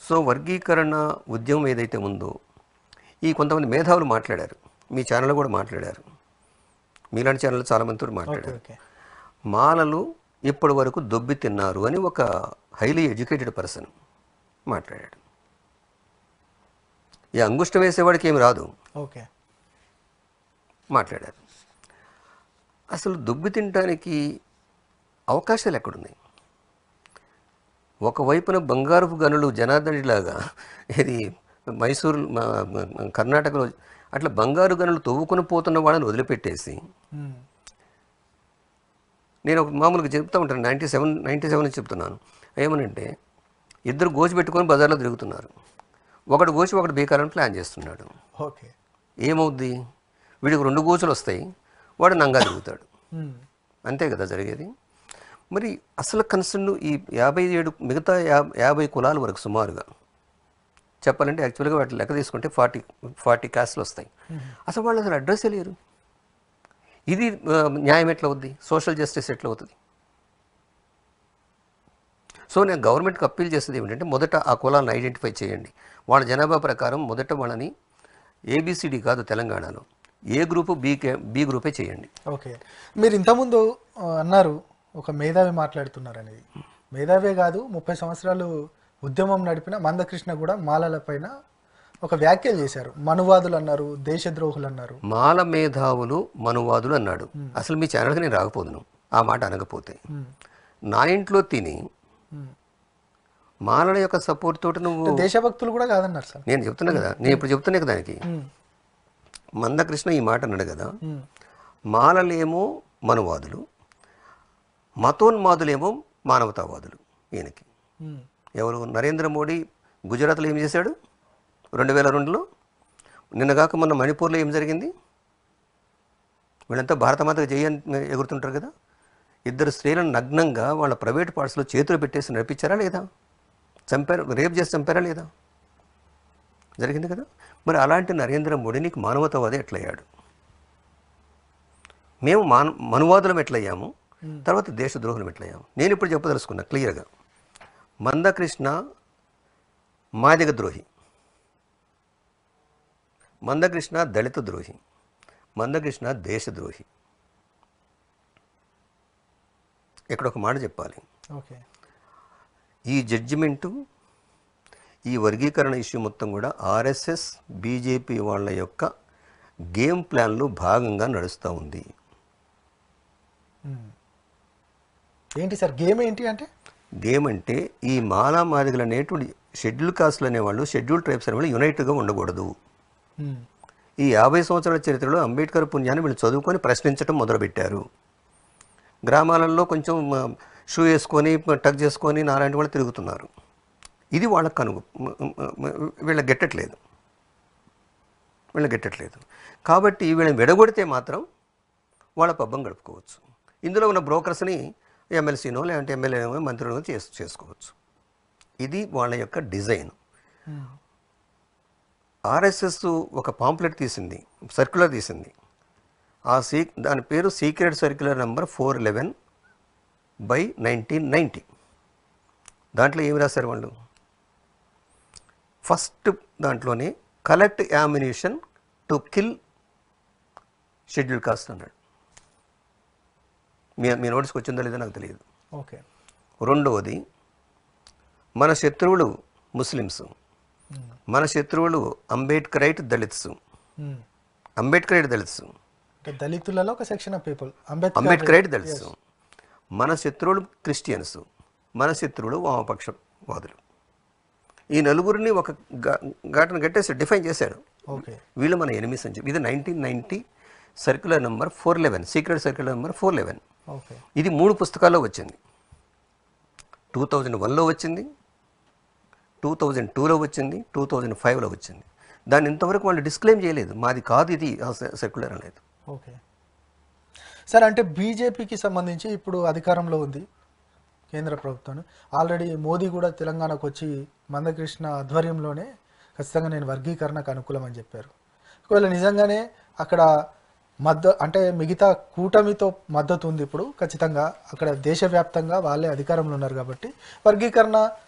So వర్గీకరణ ఉద్యమం ఏదైతే ఉందో ఈ కొంతమంది మేధావులు మాట్లాడారు మీ ఛానల్లో కూడా మాట్లాడారు మీలాంటి ఛానల్లో చాలామందితో ఓకే మాట్లాడారు ఓకే మాలలు ఇప్పటి వరకు దొబ్బి తిన్నారు అని ఒక హైలీ ఎడ్యుకేటెడ్ పర్సన్ మాట్లాడాడు ఈ అంగుష్టం వేసేవాడికి ఏమి రాదు ఓకే మాట్లాడారు అసలు దుబ్బి తినడానికి అవకాశాలు ఎక్కడున్నాయి ఒకవైపున బంగారపు గనులు జనార్దనిలాగా ఇది మైసూరు మ- మ- కర్ణాటకలో అట్లా బంగారు గనులు తవ్వుకొని పోతున్న వాళ్ళని వదిలిపెట్టేసి ఉమ్. నేను ఒక మామూలుగా చెప్తా ఉంటాను నైంటీ సెవెన్ నైంటీ సెవెన్ చెప్తున్నాను ఏమనంటే ఇద్దరు గోచి పెట్టుకొని బజార్లో తిరుగుతున్నారు ఒకడు గోచి ఒకడు బీకాలని ప్లాన్ చేస్తున్నాడు ఓకే ఏమవుద్ది వీడికి రెండు గోచులు వస్తాయి వాడు నంగా తిరుగుతాడు ఉమ్. అంతే కదా జరిగేది మరి అసలు కన్సర్న్ ఈ యాభై ఏడు మిగతా యా యాభై కులాల వరకు సుమారుగా చెప్పాలంటే యాక్చువల్గా వాటి లెక్క తీసుకుంటే ఫార్టీ ఫార్టీ కాస్ట్లు వస్తాయి అసలు వాళ్ళు అసలు అడ్రస్సే లేరు ఇది ఆ, న్యాయం ఎట్లా అవుద్ది సోషల్ జస్టిస్ ఎట్లా అవుతుంది సో నేను గవర్నమెంట్కి అప్పీల్ చేసేది ఏమిటంటే మొదట ఆ కులాలను ఐడెంటిఫై చేయండి వాళ్ళ జనాభా ప్రకారం మొదట వాళ్ళని ఏబిసిడి కాదు తెలంగాణలో ఏ గ్రూపు బీకే బి గ్రూపే చేయండి ఓకే మీరు ఇంతకుముందు ఆ, అన్నారు ఒక మేధావి మాట్లాడుతున్నారు అనేది మేధావే కాదు ముప్పై సంవత్సరాలు ఉద్యమం నడిపిన మందకృష్ణ కూడా మాలల పైన ఒక వ్యాఖ్యలు చేశారు మనువాదులు అన్నారు దేశద్రోహులు అన్నారు మాల మేధావులు మనువాదులు అన్నాడు అసలు మీ ఛానల్కి నేను రాకపోదును ఆ మాట అనకపోతే ఉమ్. నా ఇంట్లో తిని ఉమ్. మాలల యొక్క సపోర్ట్ తోటి నువ్వు దేశభక్తులు కూడా కాదన్నారు సార్ నేను చెప్తున్నా కదా నేను ఇప్పుడు చెప్తున్నా కదా దానికి ఉమ్. మందకృష్ణ ఈ మాట అన్నాడు కదా ఉమ్. మాలలేమో మనువాదులు మతోన్మాదులేమో మానవతావాదులు ఈయనకి ఉమ్. ఎవరు నరేంద్ర మోడీ గుజరాత్లో ఏం చేశాడు రెండు వేల రెండులో నిన్నగాక మొన్న మణిపూర్లో ఏం జరిగింది వీళ్ళంతా భారతమాతకు జయ అని ఎగురుతుంటారు కదా ఇద్దరు స్త్రీలను నగ్నంగా వాళ్ళ ప్రైవేట్ పార్ట్స్లో చేతులు పెట్టేసి నడిపించారా లేదా చంపారు రేప్ చేసి చంపారా లేదా జరిగింది కదా మరి అలాంటి నరేంద్ర మోడీ నీకు మానవతావాది ఎట్లయ్యాడు మేము మాన మనువాదులం ఎట్లయ్యాము తర్వాత దేశద్రోహులం ఎట్లయ్యాము నేను ఇప్పుడు చెప్పదలుచుకున్నా క్లియర్గా మందకృష్ణ మాదిగ ద్రోహి మందకృష్ణ దళిత ద్రోహి మందకృష్ణ దేశద్రోహి ఇక్కడ ఒక మాట చెప్పాలి ఓకే ఈ జడ్జిమెంటు ఈ వర్గీకరణ ఇష్యూ మొత్తం కూడా ఆర్ఎస్ఎస్ బీజేపీ వాళ్ళ యొక్క గేమ్ ప్లాన్లో భాగంగా నడుస్తూ ఉంది ఉమ్. ఏంటి సార్ గేమ్ ఏంటి అంటే గేమ్ అంటే ఈ మాలా మాదిగలు అనేటువంటి షెడ్యూల్ కాస్ట్లు అనేవాళ్ళు షెడ్యూల్ ట్రైబ్స్ అనేవాళ్ళు యునైట్గా ఉండకూడదు ఉమ్. ఈ యాభై సంవత్సరాల చరిత్రలో అంబేద్కర్ పుణ్యాన్ని వీళ్ళు చదువుకొని ప్రశ్నించడం మొదలుపెట్టారు గ్రామాలలో కొంచెం ఆ, షూ వేసుకొని టక్ చేసుకొని నాలాంటి వాళ్ళు తిరుగుతున్నారు ఇది వాళ్ళకు కనుగు మ- మ- మ- వీళ్ళకి గెట్టట్లేదు వీళ్ళకి గెట్టట్లేదు కాబట్టి వీళ్ళని విడగొడితే మాత్రం వాళ్ళ పబ్బం గడుపుకోవచ్చు ఇందులో ఉన్న బ్రోకర్స్ని ఎమ్మెల్సీనో లేదంటే ఎమ్మెల్యేనో మంత్రులనో చేసు చేసుకోవచ్చు ఇది వాళ్ళ యొక్క డిజైన్ ఉమ్. ఆర్ఎస్ఎస్ ఒక పాంప్లెట్ తీసింది సర్క్యులర్ తీసింది ఆ సీ దాని పేరు secret circular number four eleven by nineteen ninety దాంట్లో ఏమి రాశారు వాళ్ళు ఫస్ట్ దాంట్లోనే collect elimination to kill schedule caste అన్నాడు మీ మీ నోటీస్కి వచ్చిందో లేదో నాకు తెలియదు ఓకే రెండవది మన శత్రువులు ముస్లిమ్స్ మన శత్రువులు అంబేద్కరైట్ దళిత్స్ ఉమ్. అంబేద్కరైట్ దళిత్స్ అంటే దళితులలో ఒక section of people Ambedkar Ambedkarite Dalits మన శత్రువులు క్రిస్టియన్స్ మన శత్రువులు వామపక్షవాదులు ఈ నలుగురిని ఒక గా- ఘాటను కట్టేసి డిఫైన్ చేశాడు ఓకే వీళ్ళు మన ఎనిమిస్ అని చెప్పి ఇది nineteen ninety circular number four eleven secret circular number four eleven okay ఇది మూడు పుస్తకాల్లో వచ్చింది టూ థౌజండ్ వన్లో వచ్చింది టూ థౌజండ్ టూలో వచ్చింది టూ థౌజండ్ ఫైవ్లో వచ్చింది దాన్ని ఇంతవరకు వాళ్ళు డిస్క్లెయిమ్ చేయలేదు మాది కాదు ఇది సెక్యులర్ అనేది ఓకే సార్ అంటే బీజేపీకి సంబంధించి ఇప్పుడు అధికారంలో ఉంది కేంద్ర ప్రభుత్వం ఆల్రెడీ మోదీ కూడా తెలంగాణకు వచ్చి మందకృష్ణ ఆధ్వర్యంలోనే ఖచ్చితంగా నేను వర్గీకరణకు అనుకూలం అని చెప్పారు ఒకవేళ నిజంగానే అక్కడ మద్ద అంటే మిగతా కూటమితో మద్దతు ఉంది ఇప్పుడు ఖచ్చితంగా అక్కడ దేశవ్యాప్తంగా వాళ్ళే అధికారంలో ఉన్నారు కాబట్టి వర్గీకరణ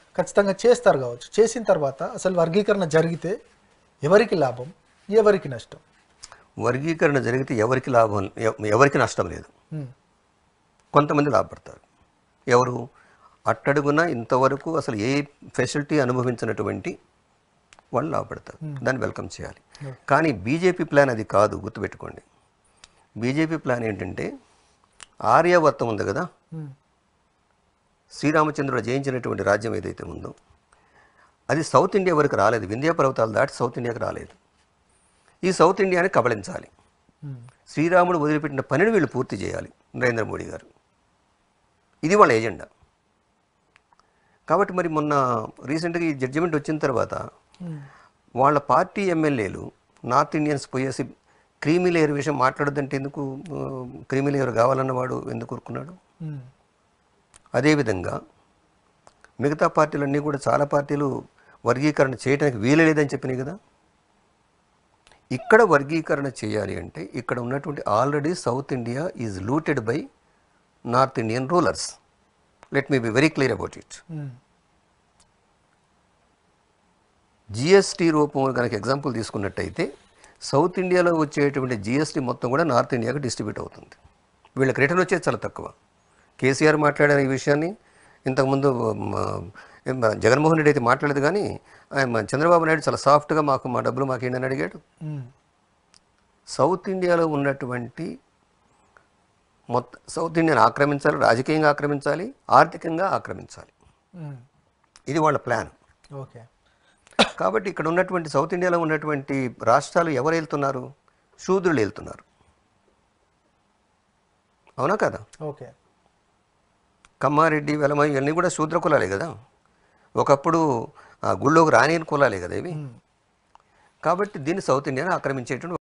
ఖచ్చితంగా చేస్తారు కావచ్చు చేసిన తర్వాత అసలు వర్గీకరణ జరిగితే ఎవరికి లాభం ఎవరికి నష్టం వర్గీకరణ జరిగితే ఎవరికి లాభం ఎవ- ఎవరికి నష్టం లేదు ఉమ్, కొంతమంది లాభపడతారు ఎవరు అట్టడుగున ఇంతవరకు అసలు ఏ ఫెసిలిటీ అనుభవించినటువంటి వాళ్ళు లాభపడతారు దాన్ని వెల్కమ్ చేయాలి కానీ బీజేపీ ప్లాన్ అది కాదు గుర్తుపెట్టుకోండి బీజేపీ ప్లాన్ ఏంటంటే ఆర్యావర్తం ఉంది కదా ఉమ్, శ్రీరామచంద్రుడు జయించినటువంటి రాజ్యం ఏదైతే ఉందో అది సౌత్ ఇండియా వరకు రాలేదు వింధ్యా పర్వతాలు దాటి సౌత్ ఇండియాకి రాలేదు ఈ సౌత్ ఇండియాని కబళించాలి ఉమ్, శ్రీరాముడు వదిలిపెట్టిన పనిని వీళ్ళు పూర్తి చేయాలి నరేంద్ర మోడీ గారు ఇది వాళ్ళ ఎజెండా కాబట్టి మరి మొన్న రీసెంట్గా ఈ జడ్జిమెంట్ వచ్చిన తర్వాత ఉమ్, వాళ్ళ పార్టీ ఎమ్మెల్యేలు నార్త్ ఇండియన్స్ పోయేసి క్రీమీ లేయర్ విషయం మాట్లాడొద్దంటే ఎందుకు ఆ, క్రీమీ లేయర్ కావాలన్నవాడు ఎందుకు ఊరుకున్నాడు ఉమ్, అదేవిధంగా మిగతా పార్టీలన్నీ కూడా చాలా పార్టీలు వర్గీకరణ చేయడానికి వీలు లేదని చెప్పినాయి కదా ఇక్కడ వర్గీకరణ చేయాలి అంటే ఇక్కడ ఉన్నటువంటి already South India is looted by North Indian rulers let me be very clear about it um, GST రూపంలో కనుక ఎగ్జాంపుల్ తీసుకున్నట్టయితే సౌత్ ఇండియాలో వచ్చేటువంటి జిఎస్టీ మొత్తం కూడా నార్త్ ఇండియాకి డిస్ట్రిబ్యూట్ అవుతుంది వీళ్ళకి రిటర్న్ వచ్చేది చాలా తక్కువ కేసీఆర్ మాట్లాడారు ఈ విషయాన్ని ఇంతకుముందు మ, ఏం, జగన్మోహన్ రెడ్డి అయితే మాట్లాడలేదు కానీ ఆయన చంద్రబాబు నాయుడు చాలా సాఫ్ట్గా మాకు మా డబ్బులు మాకేంటని అడిగాడు ఉమ్, సౌత్ ఇండియాలో ఉన్నటువంటి మొత్తం సౌత్ ఇండియాని ఆక్రమించాలి రాజకీయంగా ఆక్రమించాలి ఆర్థికంగా ఆక్రమించాలి ఉమ్, ఇది వాళ్ళ ప్లాన్ ఓకే కాబట్టి ఇక్కడ ఉన్నటువంటి సౌత్ ఇండియాలో ఉన్నటువంటి రాష్ట్రాలు ఎవరు వెళ్తున్నారు శూద్రులు వెళ్తున్నారు అవునా కదా ఓకే కమ్మారెడ్డి వెలమ ఇవన్నీ కూడా శూద్ర కులాలే కదా ఒకప్పుడు ఆ గుళ్ళోకి రాని కులాలే కదా ఇవి ఉమ్, కాబట్టి దీన్ని సౌత్ ఇండియాని ఆక్రమించేటువంటి